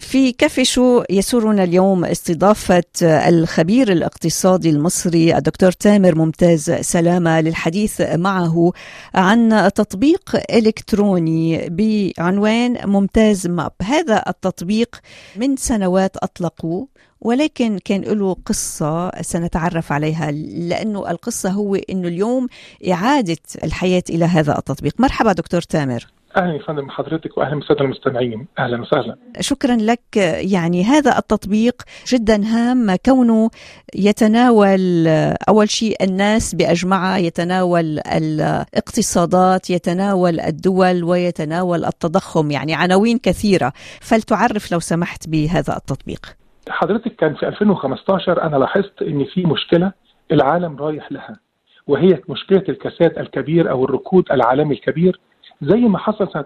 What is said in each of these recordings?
في كفشو يسرنا اليوم استضافة الخبير الاقتصادي المصري الدكتور تامر ممتاز سلامة للحديث معه عن تطبيق إلكتروني بعنوان ممتاز ماب هذا التطبيق من سنوات أطلقوه ولكن كان له قصة سنتعرف عليها لأنه القصة هو أنه اليوم إعادة الحياة إلى هذا التطبيق مرحبا دكتور تامر اهلا يا فندم حضرتك واهلا بالساده المستمعين اهلا وسهلا شكرا لك يعني هذا التطبيق جدا هام كونه يتناول اول شيء الناس باجمعها يتناول الاقتصادات يتناول الدول ويتناول التضخم يعني عناوين كثيره فلتعرف لو سمحت بهذا التطبيق حضرتك كان في 2015 انا لاحظت ان في مشكله العالم رايح لها وهي مشكله الكساد الكبير او الركود العالمي الكبير زي ما حصل سنه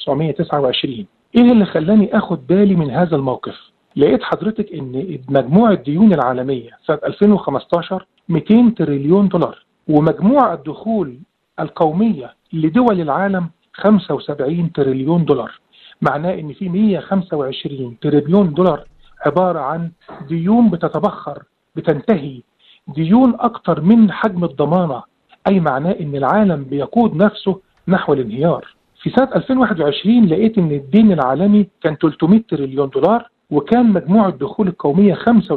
1929 ايه اللي خلاني اخد بالي من هذا الموقف لقيت حضرتك ان مجموع الديون العالميه سنه 2015 200 تريليون دولار ومجموع الدخول القوميه لدول العالم 75 تريليون دولار معناه ان في 125 تريليون دولار عباره عن ديون بتتبخر بتنتهي ديون اكتر من حجم الضمانه اي معناه ان العالم بيقود نفسه نحو الانهيار في سنة 2021 لقيت ان الدين العالمي كان 300 تريليون دولار وكان مجموع الدخول القومية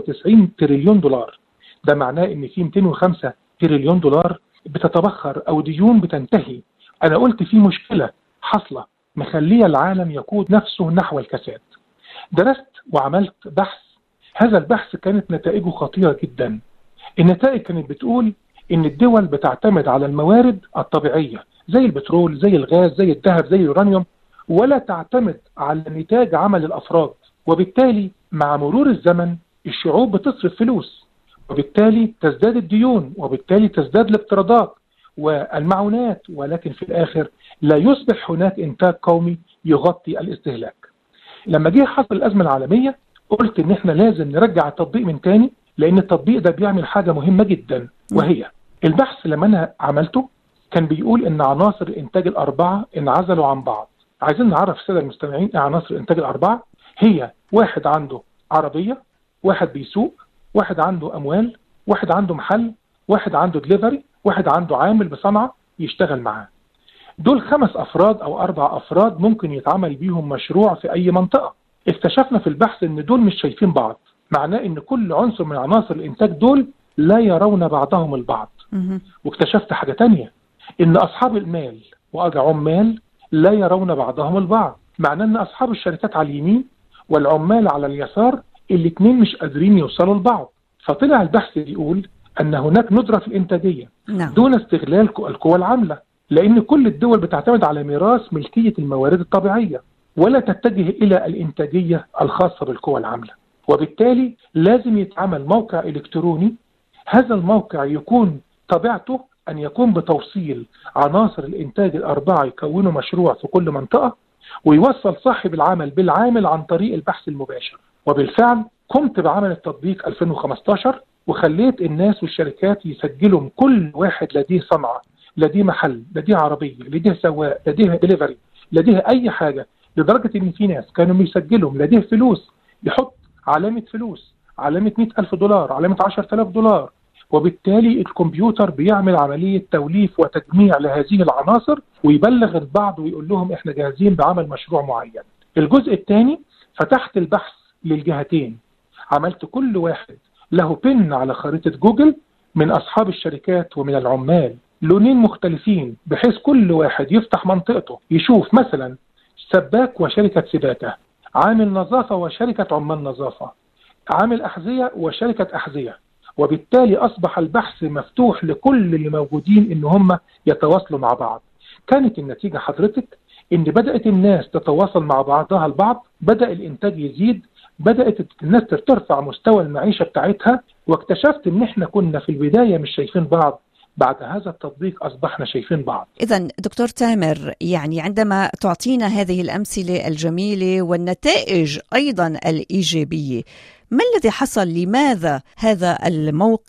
95 تريليون دولار ده معناه ان في 205 تريليون دولار بتتبخر او ديون بتنتهي انا قلت في مشكلة حاصلة مخلية العالم يقود نفسه نحو الكساد درست وعملت بحث هذا البحث كانت نتائجه خطيرة جدا النتائج كانت بتقول ان الدول بتعتمد على الموارد الطبيعية زي البترول زي الغاز زي الذهب زي اليورانيوم ولا تعتمد على نتاج عمل الافراد وبالتالي مع مرور الزمن الشعوب بتصرف فلوس وبالتالي تزداد الديون وبالتالي تزداد الاقتراضات والمعونات ولكن في الاخر لا يصبح هناك انتاج قومي يغطي الاستهلاك. لما جه حصل الازمه العالميه قلت ان احنا لازم نرجع التطبيق من تاني لان التطبيق ده بيعمل حاجه مهمه جدا وهي البحث لما انا عملته كان بيقول ان عناصر الانتاج الاربعه انعزلوا عن بعض عايزين نعرف الساده المستمعين ايه عناصر الانتاج الاربعه هي واحد عنده عربيه واحد بيسوق واحد عنده اموال واحد عنده محل واحد عنده دليفري واحد عنده عامل بصنعه يشتغل معاه دول خمس افراد او اربع افراد ممكن يتعمل بيهم مشروع في اي منطقه اكتشفنا في البحث ان دول مش شايفين بعض معناه ان كل عنصر من عناصر الانتاج دول لا يرون بعضهم البعض واكتشفت حاجه تانية ان اصحاب المال والعمال لا يرون بعضهم البعض معناه ان اصحاب الشركات على اليمين والعمال على اليسار الاثنين مش قادرين يوصلوا لبعض فطلع البحث بيقول ان هناك ندره في الانتاجيه نعم. دون استغلال القوى العامله لان كل الدول بتعتمد على ميراث ملكيه الموارد الطبيعيه ولا تتجه الى الانتاجيه الخاصه بالقوى العامله وبالتالي لازم يتعمل موقع الكتروني هذا الموقع يكون طبيعته أن يقوم بتوصيل عناصر الإنتاج الأربعة يكونوا مشروع في كل منطقة ويوصل صاحب العمل بالعامل عن طريق البحث المباشر وبالفعل قمت بعمل التطبيق 2015 وخليت الناس والشركات يسجلوا كل واحد لديه صنعة لديه محل لديه عربية لديه سواق لديه دليفري لديه أي حاجة لدرجة إن في ناس كانوا بيسجلوا لديه فلوس يحط علامة فلوس علامة 100000 دولار علامة 10000 دولار وبالتالي الكمبيوتر بيعمل عملية توليف وتجميع لهذه العناصر ويبلغ البعض ويقول لهم احنا جاهزين بعمل مشروع معين الجزء الثاني فتحت البحث للجهتين عملت كل واحد له بن على خريطة جوجل من أصحاب الشركات ومن العمال لونين مختلفين بحيث كل واحد يفتح منطقته يشوف مثلا سباك وشركة سباكة عامل نظافة وشركة عمال نظافة عامل أحذية وشركة أحذية وبالتالي أصبح البحث مفتوح لكل اللي موجودين إن هم يتواصلوا مع بعض كانت النتيجة حضرتك إن بدأت الناس تتواصل مع بعضها البعض بدأ الإنتاج يزيد بدأت الناس ترفع مستوى المعيشة بتاعتها واكتشفت إن إحنا كنا في البداية مش شايفين بعض بعد هذا التطبيق أصبحنا شايفين بعض إذا دكتور تامر يعني عندما تعطينا هذه الأمثلة الجميلة والنتائج أيضا الإيجابية ما الذي حصل لماذا هذا الموقع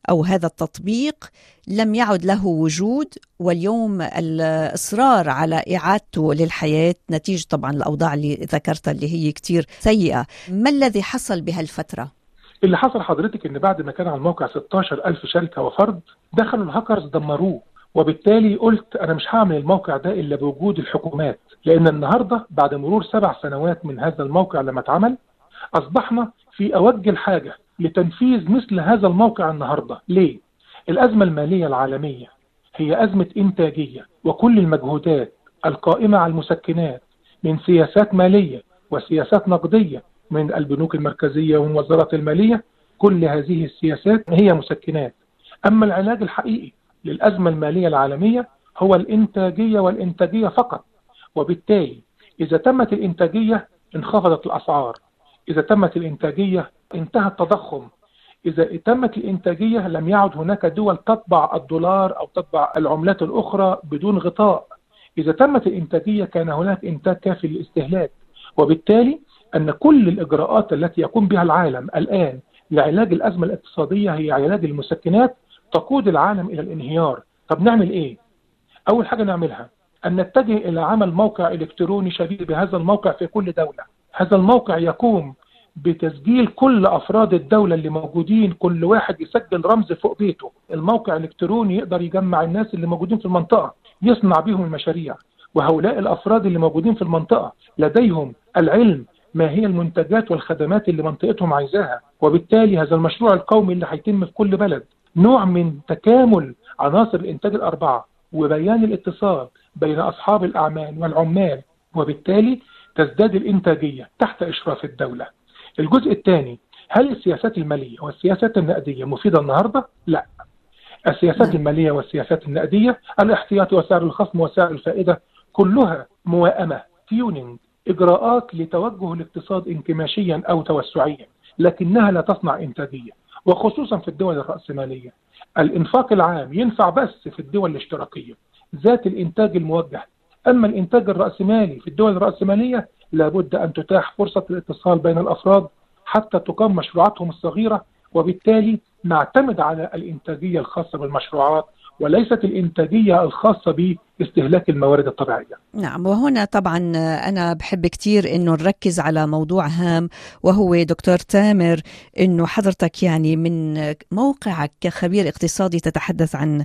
او هذا التطبيق لم يعد له وجود واليوم الاصرار على اعادته للحياه نتيجه طبعا الاوضاع اللي ذكرتها اللي هي كتير سيئه ما الذي حصل بهالفتره اللي حصل حضرتك ان بعد ما كان على الموقع 16000 شركه وفرد دخلوا الهاكرز دمروه وبالتالي قلت انا مش هعمل الموقع ده الا بوجود الحكومات لان النهارده بعد مرور سبع سنوات من هذا الموقع لما اتعمل اصبحنا في اوج الحاجه لتنفيذ مثل هذا الموقع النهارده ليه الازمه الماليه العالميه هي ازمه انتاجيه وكل المجهودات القائمه على المسكنات من سياسات ماليه وسياسات نقديه من البنوك المركزيه ومن وزاره الماليه كل هذه السياسات هي مسكنات اما العلاج الحقيقي للازمه الماليه العالميه هو الانتاجيه والانتاجيه فقط وبالتالي اذا تمت الانتاجيه انخفضت الاسعار اذا تمت الانتاجيه انتهى التضخم إذا تمت الإنتاجية لم يعد هناك دول تطبع الدولار أو تطبع العملات الأخرى بدون غطاء إذا تمت الإنتاجية كان هناك إنتاج كافي للاستهلاك وبالتالي أن كل الإجراءات التي يقوم بها العالم الآن لعلاج الأزمة الاقتصادية هي علاج المسكنات تقود العالم إلى الانهيار طب نعمل إيه؟ أول حاجة نعملها أن نتجه إلى عمل موقع إلكتروني شبيه بهذا الموقع في كل دولة هذا الموقع يقوم بتسجيل كل افراد الدوله اللي موجودين كل واحد يسجل رمز فوق بيته الموقع الالكتروني يقدر يجمع الناس اللي موجودين في المنطقه يصنع بهم المشاريع وهؤلاء الافراد اللي موجودين في المنطقه لديهم العلم ما هي المنتجات والخدمات اللي منطقتهم عايزاها وبالتالي هذا المشروع القومي اللي هيتم في كل بلد نوع من تكامل عناصر الانتاج الاربعه وبيان الاتصال بين اصحاب الاعمال والعمال وبالتالي تزداد الانتاجيه تحت اشراف الدوله الجزء الثاني هل السياسات الماليه والسياسات النقديه مفيده النهارده؟ لا. السياسات الماليه والسياسات النقديه الاحتياطي وسعر الخصم وسعر الفائده كلها موائمه تيونينج اجراءات لتوجه الاقتصاد انكماشيا او توسعيا لكنها لا تصنع انتاجيه وخصوصا في الدول الراسماليه. الانفاق العام ينفع بس في الدول الاشتراكيه ذات الانتاج الموجه اما الانتاج الراسمالي في الدول الراسماليه لابد أن تتاح فرصة الاتصال بين الأفراد حتى تقام مشروعاتهم الصغيرة وبالتالي نعتمد على الإنتاجية الخاصة بالمشروعات وليست الإنتاجية الخاصة باستهلاك الموارد الطبيعية نعم وهنا طبعا أنا بحب كتير أنه نركز على موضوع هام وهو دكتور تامر أنه حضرتك يعني من موقعك كخبير اقتصادي تتحدث عن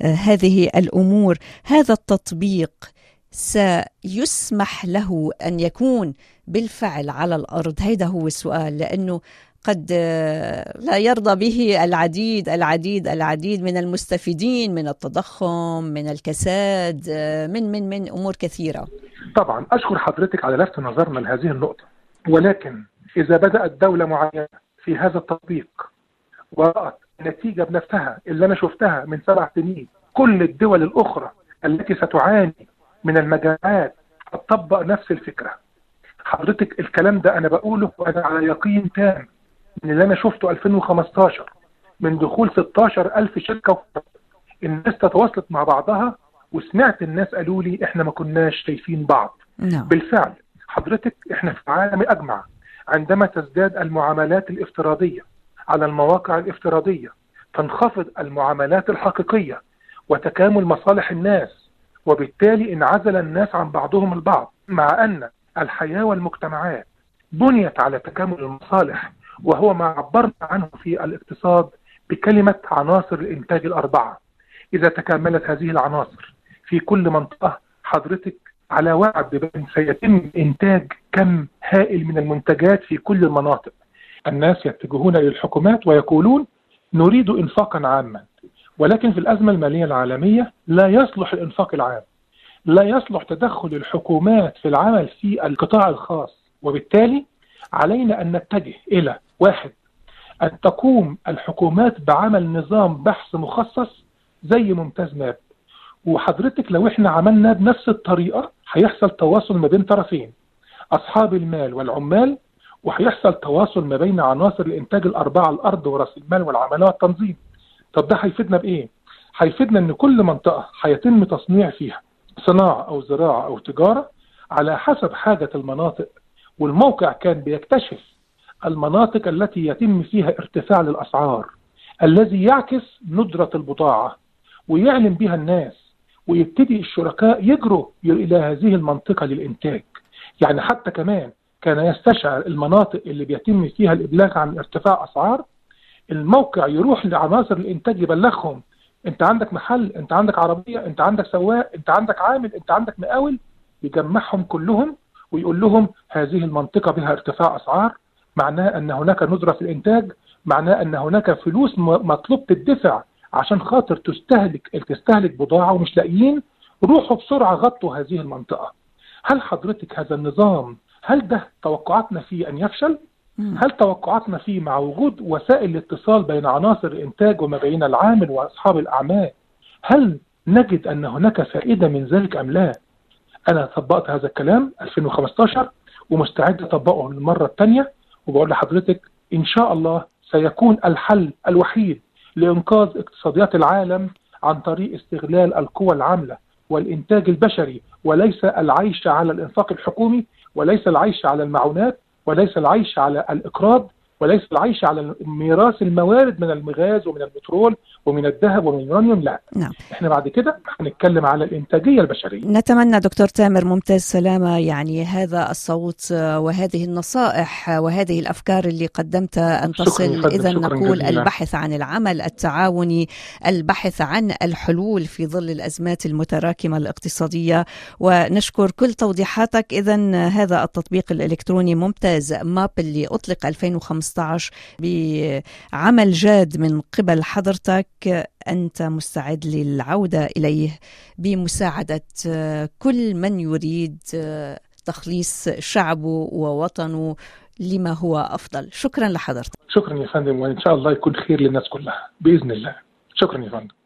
هذه الأمور هذا التطبيق سيسمح له أن يكون بالفعل على الأرض هيدا هو السؤال لأنه قد لا يرضى به العديد العديد العديد من المستفيدين من التضخم من الكساد من من من امور كثيره. طبعا اشكر حضرتك على لفت نظرنا لهذه النقطه ولكن اذا بدات دوله معينه في هذا التطبيق ورات النتيجه بنفسها اللي انا شفتها من سبع سنين كل الدول الاخرى التي ستعاني من المجاعات هتطبق نفس الفكره حضرتك الكلام ده انا بقوله وانا على يقين تام من اللي انا شفته 2015 من دخول 16000 شركه الناس تتواصلت مع بعضها وسمعت الناس قالوا لي احنا ما كناش شايفين بعض نعم. بالفعل حضرتك احنا في عالم اجمع عندما تزداد المعاملات الافتراضيه على المواقع الافتراضيه تنخفض المعاملات الحقيقيه وتكامل مصالح الناس وبالتالي انعزل الناس عن بعضهم البعض مع ان الحياه والمجتمعات بنيت على تكامل المصالح وهو ما عبرنا عنه في الاقتصاد بكلمه عناصر الانتاج الاربعه. اذا تكاملت هذه العناصر في كل منطقه حضرتك على وعد بان سيتم انتاج كم هائل من المنتجات في كل المناطق. الناس يتجهون الى الحكومات ويقولون نريد انفاقا عاما ولكن في الازمه الماليه العالميه لا يصلح الانفاق العام. لا يصلح تدخل الحكومات في العمل في القطاع الخاص وبالتالي علينا ان نتجه الى واحد ان تقوم الحكومات بعمل نظام بحث مخصص زي ممتاز ماب وحضرتك لو احنا عملنا بنفس الطريقه هيحصل تواصل ما بين طرفين اصحاب المال والعمال وهيحصل تواصل ما بين عناصر الانتاج الاربعه الارض وراس المال والعماله والتنظيم طب ده هيفيدنا بايه؟ هيفيدنا ان كل منطقه هيتم تصنيع فيها صناعه او زراعه او تجاره على حسب حاجه المناطق والموقع كان بيكتشف المناطق التي يتم فيها ارتفاع للاسعار الذي يعكس ندرة البضاعة ويعلم بها الناس ويبتدي الشركاء يجروا إلى هذه المنطقة للإنتاج يعني حتى كمان كان يستشعر المناطق اللي بيتم فيها الإبلاغ عن ارتفاع أسعار الموقع يروح لعناصر الإنتاج يبلغهم أنت عندك محل أنت عندك عربية أنت عندك سواق أنت عندك عامل أنت عندك مقاول يجمعهم كلهم ويقول لهم هذه المنطقة بها ارتفاع أسعار معناه أن هناك ندرة في الإنتاج معناه أن هناك فلوس مطلوب تدفع عشان خاطر تستهلك تستهلك بضاعة ومش لاقيين روحوا بسرعة غطوا هذه المنطقة هل حضرتك هذا النظام هل ده توقعاتنا فيه أن يفشل؟ هل توقعاتنا فيه مع وجود وسائل الاتصال بين عناصر الإنتاج وما بين العامل وأصحاب الأعمال هل نجد أن هناك فائدة من ذلك أم لا؟ أنا طبقت هذا الكلام 2015 ومستعد أطبقه للمرة الثانية وبقول لحضرتك إن شاء الله سيكون الحل الوحيد لإنقاذ اقتصاديات العالم عن طريق استغلال القوى العاملة والإنتاج البشري وليس العيش على الإنفاق الحكومي وليس العيش على المعونات وليس العيش على الإقراض وليس العيش على ميراث الموارد من المغاز ومن البترول ومن الذهب ومن اليورانيوم لا نعم. احنا بعد كده هنتكلم على الانتاجيه البشريه نتمنى دكتور تامر ممتاز سلامه يعني هذا الصوت وهذه النصائح وهذه الافكار اللي قدمتها ان تصل اذا نقول جزيلا. البحث عن العمل التعاوني البحث عن الحلول في ظل الازمات المتراكمه الاقتصاديه ونشكر كل توضيحاتك اذا هذا التطبيق الالكتروني ممتاز ماب اللي اطلق 2015 بعمل جاد من قبل حضرتك انت مستعد للعوده اليه بمساعده كل من يريد تخليص شعبه ووطنه لما هو افضل شكرا لحضرتك شكرا يا فندم وان شاء الله يكون خير للناس كلها باذن الله شكرا يا فندم